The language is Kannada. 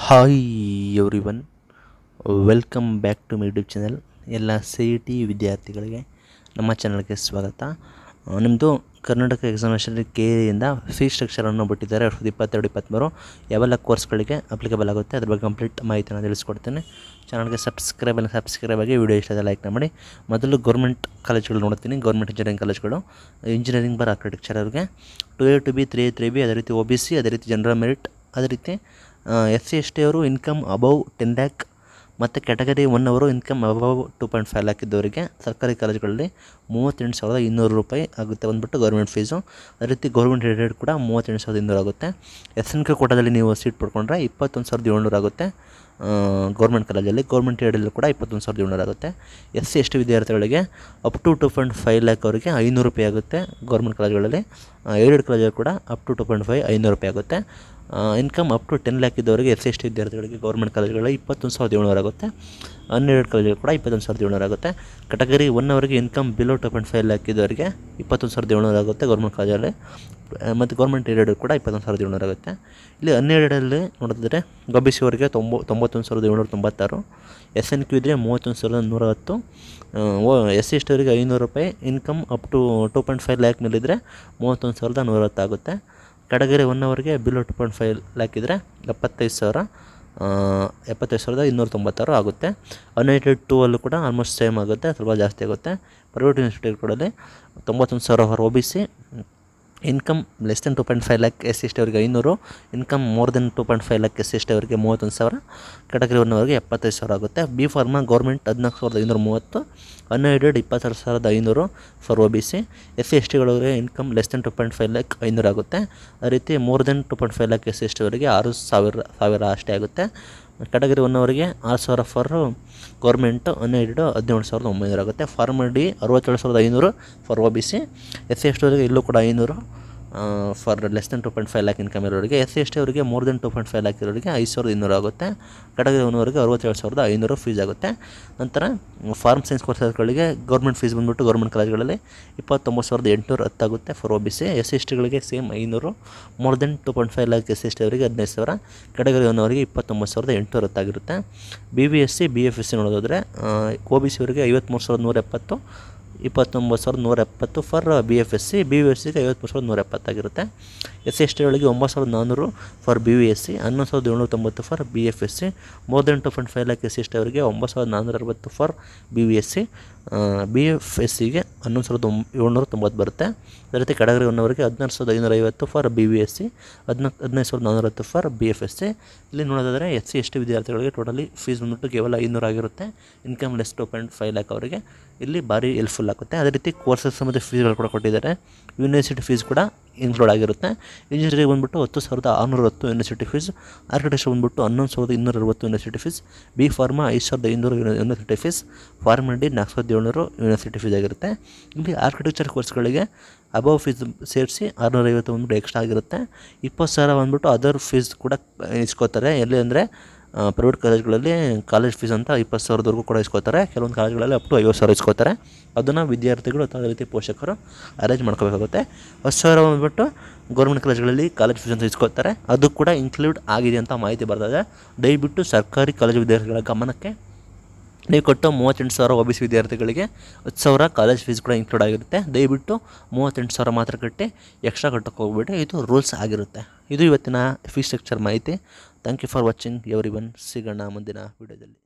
hi everyone welcome back to my YouTube channel ಎಲ್ಲ ಸಿ ಇ ಟಿ ವಿದ್ಯಾರ್ಥಿಗಳಿಗೆ ನಮ್ಮ ಚಾನಲ್ಗೆ ಸ್ವಾಗತ ನಿಮ್ಮದು ಕರ್ನಾಟಕ ಎಕ್ಸಾಮಿನೇಷನ್ ಕೆ ಎಯಿಂದ ಫೀ ಸ್ಟ್ರಕ್ಚರನ್ನು ಬಿಟ್ಟಿದ್ದಾರೆ ಎರಡು ಸಾವಿರದ ಇಪ್ಪತ್ತೆರಡು ಇಪ್ಪತ್ತ್ಮೂರು ಯಾವೆಲ್ಲ ಕೋರ್ಸ್ಗಳಿಗೆ ಅಪ್ಲಿಕಬಲ್ ಆಗುತ್ತೆ ಅದ್ರ ಬಗ್ಗೆ ಕಂಪ್ಲೀಟ್ ಮಾಹಿತಿಯನ್ನು ತಿಳಿಸ್ಕೊಡ್ತೇನೆ ಚಾನಲ್ಗೆ ಸಬ್ಸ್ಕ್ರೈಬ್ ಅಲ್ಲ ಸಬ್ಸ್ಕ್ರೈಬ್ ಆಗಿ ವಿಡಿಯೋ ಇಷ್ಟ ಲೈಕ್ ಮಾಡಿ ಮೊದಲು ಗೌರ್ಮೆಂಟ್ ಕಾಲೇಜ್ಗಳು ನೋಡ್ತೀನಿ ಗೌರ್ಮೆಂಟ್ ಇಂಜಿನಿಯರಿಂಗ್ ಕಾಲೇಜ್ಗಳು ಇಂಜಿನಿಯರಿಂಗ್ ಬರ್ ಆರ್ಕಿಟೆಕ್ಚರ್ ಅವ್ರಿಗೆ two A two B three A three B ಅದೇ ರೀತಿ ಒ ಬಿ ಸಿ ಅದೇ ರೀತಿ ಜನರಲ್ ಮೆರಿಟ್ ಅದೇ ರೀತಿ ಎಸ್ ಸಿ ಎಸ್ ಟಿ ಅವರು ಇನ್ಕಮ್ ಅಬೌವ್ ಟೆನ್ ಲ್ಯಾಕ್ ಮತ್ತು ಕ್ಯಾಟಗರಿ ಒನ್ ಅವರು income above two point five lakh ಇದ್ದವರಿಗೆ ಸರ್ಕಾರಿ ಕಾಲೇಜುಗಳಲ್ಲಿ ಮೂವತ್ತೆಂಟು ಸಾವಿರದ ಇನ್ನೂರು ರೂಪಾಯಿ ಆಗುತ್ತೆ ಬಂದ್ಬಿಟ್ಟು ಗೌರ್ಮೆಂಟ್ ಫೀಸು ಅದೇ ರೀತಿ ಗೌರ್ಮೆಂಟ್ ಏಡೆಡ್ ಕೂಡ ಮೂವತ್ತೆಂಟು ಸಾವಿರದ ಇನ್ನೂರು ಆಗುತ್ತೆ ಎಸ್ ಎನ್ ಕೆ ಕೋಟಾದಲ್ಲಿ ನೀವು ಸೀಟ್ ಪಡ್ಕೊಂಡ್ರೆ ಇಪ್ಪತ್ತೊಂದು ಸಾವಿರದ ಏಳ್ನೂರು ಆಗುತ್ತೆ ಗೌರ್ಮೆಂಟ್ ಕಾಲೇಜಲ್ಲಿ ಗೌರ್ಮೆಂಟ್ ಏಡಲ್ಲೂ ಕೂಡ ಇಪ್ಪತ್ತೊಂದು ಸಾವಿರದ ಏಳ್ನೂರು ಆಗುತ್ತೆ ಎಸ್ ಸಿ ಎಸ್ ಟಿ ವಿದ್ಯಾರ್ಥಿಗಳಿಗೆ up to two point five lakh ಅವರಿಗೆ ಐನೂರು ರೂಪಾಯಿ ಆಗುತ್ತೆ ಗೌರ್ಮೆಂಟ್ ಕಾಲೇಜುಗಳಲ್ಲಿ ಏಡೆಡ್ ಕಾಲೇಜಲ್ಲಿ ಕೂಡ up to two point five ಐನೂರು ರೂಪಾಯಿ ಆಗುತ್ತೆ income up to ten lakh ಇದ್ದವರಿಗೆ ಎಸ್ ಸಿ ಎಸ್ ಟಿ ವಿದ್ಯಾರ್ಥಿಗಳಿಗೆ ಗೌರ್ಮೆಂಟ್ ಕಾಲೇಜುಗಳಲ್ಲಿ ಇಪ್ಪತ್ತೊಂದು ಸಾವಿರದ ಏಳ್ನೂರು ಆಗುತ್ತೆ ಹನ್ನೆರಡು ಕಾಲೇಜಲ್ಲಿ ಕೂಡ ಇಪ್ಪತ್ತೊಂದು ಸಾವಿರದ ಏಳ್ನೂರು ಆಗುತ್ತೆ ಕೆಟಗರಿ ಒನ್ ಅವರಿಗೆ income below two point five lakh ಇದ್ದವರಿಗೆ ಇಪ್ಪತ್ತೊಂದು ಸಾವಿರದ ಏಳ್ನೂರು ಆಗುತ್ತೆ ಗೌರ್ಮೆಂಟ್ ಕಾಲೇಜಲ್ಲಿ ಮತ್ತು ಗೌರ್ಮೆಂಟ್ ಏಡೆಡ್ ಕೂಡ ಇಪ್ಪತ್ತೊಂದು ಸಾವಿರದ ಏಳ್ನೂರು ಆಗುತ್ತೆ ಇಲ್ಲಿ ಹನ್ನೆರಡರಲ್ಲಿ ನೋಡಿದ್ರೆ ಗಬಿಸಿ ಅವರಿಗೆ ತೊಂಬ ತೊಂಬತ್ತೊಂದು ಸಾವಿರದ ಏಳ್ನೂರ ತೊಂಬತ್ತಾರು ಎಸ್ ಎನ್ ಕ್ಯೂ ಇದ್ದರೆ ಮೂವತ್ತೊಂದು ಸಾವಿರದ ನೂರ ಹತ್ತು ಓ ಎಸ್ ಸಿ ಎಸ್ ಟಿ ಅವರಿಗೆ ಐನೂರು ರೂಪಾಯಿ income up to two point five lakh ಮೇಲಿದ್ದರೆ ಮೂವತ್ತೊಂದು ಸಾವಿರದ ನೂರ ಹತ್ತು ಆಗುತ್ತೆ ಕೆಟಗರಿ ಒನ್ ಅವರಿಗೆ below two point five lakh ಇದ್ದರೆ ಎಪ್ಪತ್ತೈದು ಸಾವಿರ ಎಪ್ಪತ್ತೈದು ಸಾವಿರದ ಇನ್ನೂರ ತೊಂಬತ್ತಾರು ಆಗುತ್ತೆ ಅನ್ಎಡೆಡ್ ಟೂ ಅಲ್ಲೂ ಕೂಡ ಆಲ್ಮೋಸ್ಟ್ ಸೇಮ್ ಆಗುತ್ತೆ ಸ್ವಲ್ಪ ಜಾಸ್ತಿ ಆಗುತ್ತೆ ಪ್ರೈವೇಟ್ ಯೂನಿವರ್ಸಿಟಿಗಳಲ್ಲಿ ತೊಂಬತ್ತೊಂದು ಸಾವಿರ ಹೊರ O B C income less than two point five lakh S C S T ಅವರಿಗೆ ಐನೂರು income more than two point five lakh S C S T ಅವರಿಗೆ ಮೂವತ್ತೊಂದು ಸಾವಿರ ಕೆಟಗರಿ ಒನ್ನವರಿಗೆ ಎಪ್ಪತ್ತೈದು ಸಾವಿರ ಆಗುತ್ತೆ ಬಿ ಫಾರ್ಮಾ ಗೌರ್ಮೆಂಟ್ ಹದಿನಾಲ್ಕು ಸಾವಿರದ ಐನೂರ ಮೂವತ್ತು ಅನ್ಎಡೆಡ್ ಇಪ್ಪತ್ತಾರು ಸಾವಿರದ ಐನೂರು for O B C S C S ಟಿಗಳಿಗೆ income less than two point five lakh ಐನೂರು ಆಗುತ್ತೆ ಅದೇ ರೀತಿ more than two point five lakh S C S T ಅವರಿಗೆ ಆರು ಸಾವಿರ ಸಾವಿರ ಅಷ್ಟೇ ಆಗುತ್ತೆ ಕೆಟಗರಿ ಒನ್ನವರಿಗೆ ಆರು ಸಾವಿರ ಫಾರ್ ಗೌರ್ಮೆಂಟು ಹನ್ನೆರಡು ಹದಿನೇಳು ಸಾವಿರದ ಒಂಬೈನೂರು ಆಗುತ್ತೆ ಫಾರ್ಮ್ ಡಿ ಅರವತ್ತೇಳು ಸಾವಿರದ ಐನೂರು for O B C S C S T ಅವರಿಗೆ ಇಲ್ಲೂ ಕೂಡ ಐನೂರು for less than two point five lakh income ಇರೋರಿಗೆ ಎಸ್ ಸಿ ಎಸ್ ಟಿ ಅವರಿಗೆ more than two point five lakh ಇರೋರಿಗೆ ಐದು ಸಾವಿರದ ಇನ್ನೂರು ಆಗುತ್ತೆ ಕೆಟಗರಿ ಒನ್ನವರಿಗೆ ಅರವತ್ತೇಳು ಸಾವಿರದ ಐನೂರು ಫೀಸ್ ಆಗುತ್ತೆ ನಂತರ ಫಾರ್ಮ್ ಸೈನ್ಸ್ ಕೋರ್ಸ್ಗಳಿಗೆ ಗೌರ್ಮೆಂಟ್ ಫೀಸ್ ಬಂದುಬಿಟ್ಟು ಗೌರ್ಮೆಂಟ್ ಕಾಲೇಜ್ಗಳಲ್ಲಿ ಇಪ್ಪತ್ತೊಂಬತ್ತು ಸಾವಿರದ ಎಂಟುನೂರು ಹತ್ತಾಗುತ್ತೆ for O B C S C S ಟಿಗಳಿಗೆ ಸೇಮ್ ಐನೂರು more than two point five lakh S C S T ಅವರಿಗೆ ಹದಿನೈದು ಸಾವಿರ ಕೆಟಗರಿ ಒನ್ನವರಿಗೆ ಇಪ್ಪತ್ತೊಂಬತ್ತು ಸಾವಿರದ ಎಂಟುನೂರು ಹತ್ತಾಗಿರುತ್ತೆ B B S C B F S C ನೋಡೋದಾದರೆ ಒ ಬಿ ಸಿ ಅವರಿಗೆ ಐವತ್ತ್ಮೂರು ಸಾವಿರದ ನೂರ ಎಪ್ಪತ್ತು ಇಪ್ಪತ್ತೊಂಬತ್ತು ಸಾವಿರದ ನೂರ ಎಪ್ಪತ್ತು for B F S C B V S ಸಿಗೆ ಐವತ್ತ್ಮೂರು ಸಾವಿರದ ನೂರ ಎಪ್ಪತ್ತಾಗಿರುತ್ತೆ ಎಸ್ ಸಿ ಎಸ್ ಟಿ ಒಳಗೆ ಒಂಬತ್ತು ಸಾವಿರದ ನಾನ್ನೂರು for B V S C ಹನ್ನೊಂದು ಸಾವಿರದ ಏಳ್ನೂರ ತೊಂಬತ್ತು for B F S C more than two point five lakh S C S T ಅವರಿಗೆ ಒಂಬತ್ತು ಸಾವಿರದ ನಾನ್ನೂರ ಅರವತ್ತು for B V S C B F S ಸಿಗೆ ಹನ್ನೊಂದು ಸಾವಿರದ ಒಂಬ ಏಳ್ನೂರ ತೊಂಬತ್ತು ಬರುತ್ತೆ ಅದೇ ರೀತಿ ಕೆಟಗರಿ ಒನ್ನವರಿಗೆ ಹದಿನಾರು ಸಾವಿರದ ಐನೂರ ಐವತ್ತು for B V S C ಹದಿನಾಲ್ಕು ಹದಿನೈದು ಸಾವಿರದ ನಾನ್ನೂರ ಹತ್ತು for B F S C ಇಲ್ಲಿ ನೋಡೋದಾದರೆ ಎಸ್ ಸಿ ಎಸ್ ಟಿ ವಿದ್ಯಾರ್ಥಿಗಳಿಗೆ ಟೋಟಲಿ ಫೀಸ್ ಬಂದ್ಬಿಟ್ಟು ಕೇವಲ ಐನೂರು ಆಗಿರುತ್ತೆ income less two point five lakh ಅವರಿಗೆ ಇಲ್ಲಿ ಭಾರಿ ಹೆಲ್ಪ್ಫುಲ್ ಆಗುತ್ತೆ ಅದೇ ರೀತಿ ಕೋರ್ಸಸ್ ಮತ್ತು ಫೀಸ್ಗಳು ಕೂಡ ಕೊಟ್ಟಿದ್ದಾರೆ ಯೂನಿವರ್ಸಿಟಿ ಫೀಸ್ ಕೂಡ ಇನ್ಕ್ಲೂಡ್ ಆಗಿರುತ್ತೆ ಇಂಜಿನಿಯರಿಂಗ್ ಬಂದುಬಿಟ್ಟು ಹತ್ತು ಸಾವಿರದ ಆರುನೂರ ಹತ್ತು ಯೂನಿವರ್ಸಿಟಿ ಫೀಸ್ ಆರ್ಕಿಟೆಕ್ಚರ್ ಬಂದುಬಿಟ್ಟು ಹನ್ನೊಂದು ಸಾವಿರದ ಇನ್ನೂರ ಅರವತ್ತು ಯೂನಿವರ್ಸಿಟಿ ಫೀಸ್ ಬಿ ಫಾರ್ಮಾ ಐದು ಸಾವಿರದ ಐನೂರು ಯೂನಿವರ್ಸಿಟಿ ಫೀಸ್ ಫಾರ್ಮ್ ಡಿ ನಾಲ್ಕು ಸಾವಿರದ ಏಳ್ನೂರು ಯೂನಿವರ್ಸಿಟಿ ಫೀಸ್ ಆಗಿರುತ್ತೆ ಇಲ್ಲಿ ಆರ್ಕಿಟೆಕ್ಚರ್ ಕೋರ್ಸ್ಗಳಿಗೆ ಅಬವ್ ಫೀಸ್ ಸೇರಿಸಿ ಆರುನೂರ ಐವತ್ತು ಬಂದ್ಬಿಟ್ಟು ಎಕ್ಸ್ಟ್ರಾ ಆಗಿರುತ್ತೆ ಇಪ್ಪತ್ತು ಸಾವಿರ ಬಂದ್ಬಿಟ್ಟು ಅದರ್ ಫೀಸ್ ಕೂಡ ಇಸ್ಕೋತಾರೆ ಎಲ್ಲಿ ಅಂದರೆ ಪ್ರೈವೇಟ್ ಕಾಲೇಜ್ಗಳಲ್ಲಿ ಕಾಲೇಜ್ ಫೀಸ್ ಅಂತ ಇಪ್ಪತ್ತು ಸಾವಿರದವರೆಗೂ ಕೂಡ ಇಸ್ಕೋತಾರೆ ಕೆಲವೊಂದು ಕಾಲೇಜ್ಗಳಲ್ಲಿ ಅಪ್ ಟು ಐವತ್ತು ಸಾವಿರ ಇಸ್ಕೋತಾರೆ ಅದನ್ನು ವಿದ್ಯಾರ್ಥಿಗಳು ಅಥವಾ ಅದೇ ರೀತಿ ಪೋಷಕರು ಅರೇಂಜ್ ಮಾಡ್ಕೋಬೇಕಾಗುತ್ತೆ ಹತ್ತು ಸಾವಿರ ಬಂದ್ಬಿಟ್ಟು ಗೌರ್ಮೆಂಟ್ ಕಾಲೇಜ್ಗಳಲ್ಲಿ ಕಾಲೇಜ್ ಫೀಸ್ ಅಂತ ಇಸ್ಕೋತಾರೆ ಅದು ಕೂಡ ಇನ್ಕ್ಲೂಡ್ ಆಗಿದೆ ಅಂತ ಮಾಹಿತಿ ಬರ್ತದೆ ದಯವಿಟ್ಟು ಸರ್ಕಾರಿ ಕಾಲೇಜು ವಿದ್ಯಾರ್ಥಿಗಳ ಗಮನಕ್ಕೆ ನೀವು ಕೊಟ್ಟು ಮೂವತ್ತೆಂಟು ಸಾವಿರ ಒ ಬಿ ಸಿ ವಿದ್ಯಾರ್ಥಿಗಳಿಗೆ ಹತ್ತು ಸಾವಿರ ಕಾಲೇಜ್ ಫೀಸ್ ಕೂಡ ಇನ್ಕ್ಲೂಡ್ ಆಗಿರುತ್ತೆ ದಯವಿಟ್ಟು ಮೂವತ್ತೆಂಟು ಸಾವಿರ ಮಾತ್ರ ಕಟ್ಟಿ ಎಕ್ಸ್ಟ್ರಾ ಕಟ್ಟಕ್ಕೆ ಹೋಗ್ಬಿಟ್ಟು ಇದು ರೂಲ್ಸ್ ಆಗಿರುತ್ತೆ ಇದು ಇವತ್ತಿನ ಫೀಸ್ ಸ್ಟ್ರಕ್ಚರ್ ಮಾಹಿತಿ thank you for watching everyone ಸಿಗೋಣ ಮುಂದಿನ ವೀಡಿಯೋದಲ್ಲಿ